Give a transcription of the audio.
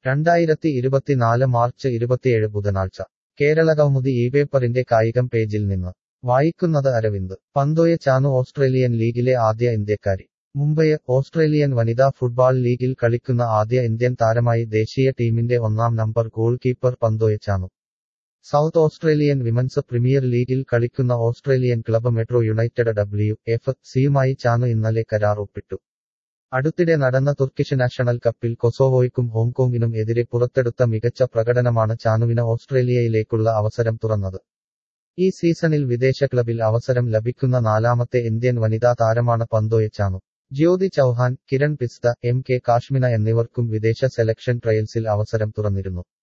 രണ്ടായിരത്തി ഇരുപത്തിനാല് മാർച്ച് ഇരുപത്തിയേഴ് ബുധനാഴ്ച കേരള കൗമുദി ഈ പേപ്പറിന്റെ കായികം പേജിൽ നിന്ന് വായിക്കുന്നത് അരവിന്ദ് പന്തോയ ചാനു ഓസ്ട്രേലിയൻ ലീഗിലെ ആദ്യ ഇന്ത്യക്കാരി മുംബൈ ഓസ്ട്രേലിയൻ വനിതാ ഫുട്ബാൾ ലീഗിൽ കളിക്കുന്ന ആദ്യ ഇന്ത്യൻ താരമായി ദേശീയ ടീമിന്റെ ഒന്നാം number goalkeeper Panthoi Chanu South Australian women's premier ലീഗിൽ കളിക്കുന്ന Australian club Metro United W F സിയുമായി ചാനു ഇന്നലെ കരാർ ഒപ്പിട്ടു അടുത്തിടെ നടന്ന തുർക്കിഷ് നാഷണൽ കപ്പിൽ കൊസോവോയ്ക്കും ഹോങ്കോങ്ങിനും എതിരെ പുറത്തെടുത്ത മികച്ച പ്രകടനമാണ് ചാനുവിന് ഓസ്ട്രേലിയയിലേക്കുള്ള അവസരം തുറന്നത് ഈ സീസണിൽ വിദേശ ക്ലബിൽ അവസരം ലഭിക്കുന്ന നാലാമത്തെ ഇന്ത്യൻ വനിതാ താരമാണ് പന്തോയ ചാനു ജ്യോതി ചൌഹാൻ കിരൺ പിസ്ത എം കെ കാശ്മിന എന്നിവർക്കും വിദേശ സെലക്ഷൻ ട്രയൽസിൽ അവസരം തുറന്നിരുന്നു